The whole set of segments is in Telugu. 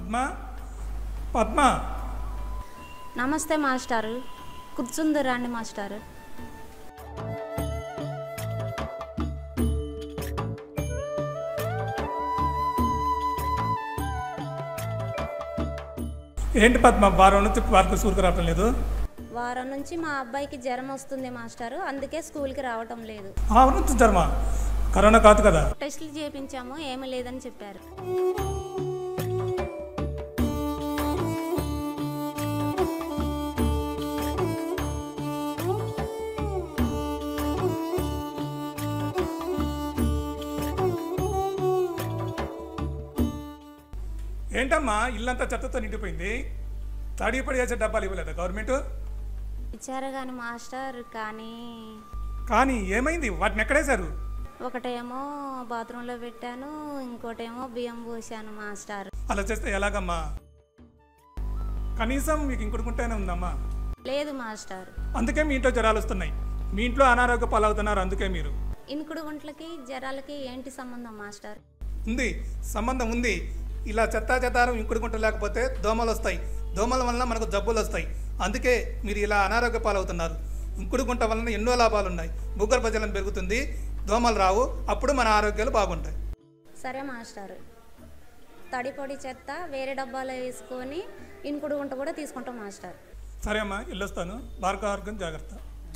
పద్మ పద్మ నమస్తే మాస్టారు కూర్చుంది రండి మాస్టారు ఏంటి పద్మ వారం నుంచి వారికి స్కూల్కి రావటం లేదు వారం నుంచి మా అబ్బాయికి జ్వరం వస్తుంది మాస్టారు అందుకే స్కూల్కి రావటం లేదు ఆ నుంచి జ్వరమా కరోనా కాదు కదా టెస్టులు చేయించాము ఏమీ లేదని చెప్పారు ఏంటమ్మా ఇల్లంతా చెత్తతో నిండిపోయింది తడి పడి చేసే డబ్బాలు ఇవ్వలేదా గవర్నమెంట్ ఇచ్చారు కానీ మాస్టర్ కానీ కానీ ఏమైంది వాటిని ఎక్కడేశారు ఒకటేమో బాత్రూంలో పెట్టాను ఇంకోటేమో బియ్యం పోసాను మాస్టర్ అలా చేస్తే ఎలాగమ్మా కనీసం మీకు ఇంకొడుకుంటేనే ఉందమ్మా లేదు మాస్టర్ అందుకే మీ ఇంట్లో జ్వరాలు వస్తున్నాయి మీ ఇంట్లో అనారోగ్య పాలవుతున్నారు అందుకే మీరు ఇనుకుడు గుంట్లకి జ్వరాలకి ఏంటి సంబంధం మాస్టర్ ఉంది సంబంధం ఉంది ఇలా చెత్తా చెత్తారం ఇంకుడు గుంట లేకపోతే దోమలు వస్తాయి దోమల వలన మనకు జబ్బులు వస్తాయి అందుకే మీరు ఇలా అనారోగ్య పాలవుతున్నారు ఇంకుడు గుంట వలన ఎన్నో లాభాలు ఉన్నాయి భూగర్భ జలం పెరుగుతుంది దోమలు రావు అప్పుడు మన ఆరోగ్యాలు బాగుంటాయి సరే మాస్టర్ తడి పొడి చెత్త వేరే డబ్బాలో వేసుకొని ఇనుకుడు గుంట కూడా తీసుకుంటాం మాస్టర్ సరే అమ్మా వెళ్ళొస్తాను భార్గవర్గం జాగ్రత్త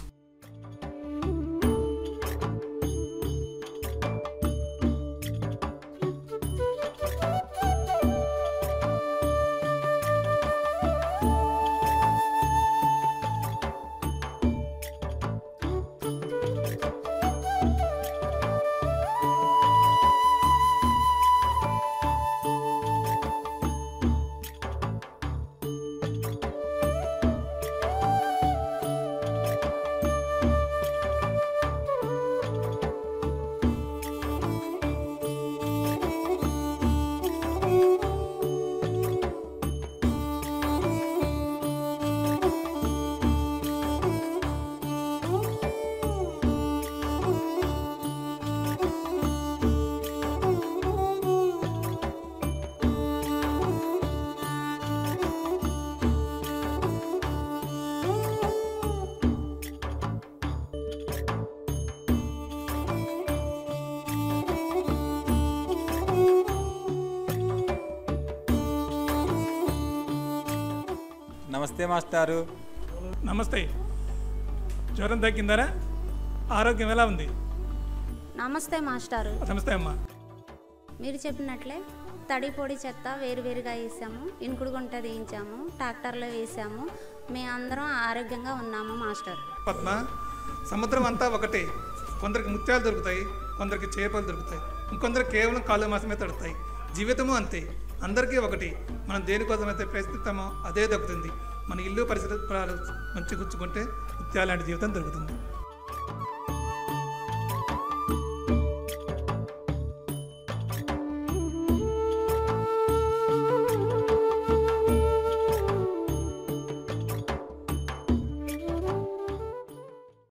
నమస్తే మాస్టారు నమస్తే జ్వరం తగ్గిందరా ఆరోగ్యం ఎలా ఉంది నమస్తే మాస్టారు నమస్తే అమ్మా మీరు చెప్పినట్లే తడి పొడి చెత్త వేరువేరుగా వేసాము ఇనుకుడు గుంట తీయించాము ట్రాక్టర్లో వేసాము మేమందరం ఆరోగ్యంగా ఉన్నాము మాస్టర్ పద్మ సముద్రం అంతా ఒకటే కొందరికి ముత్యాలు దొరుకుతాయి కొందరికి చేపలు దొరుకుతాయి ఇంకొందరికి కేవలం కాళ్ళు మాసమే తడుతాయి జీవితము అంతే అందరికీ ఒకటి మనం దేనికోసమైతే ప్రయత్నిస్తామో అదే దొరుకుతుంది మన ఇల్లు పరిసరాలు మంచి గుచ్చుకుంటే ముత్యాలాంటి జీవితం దొరుకుతుంది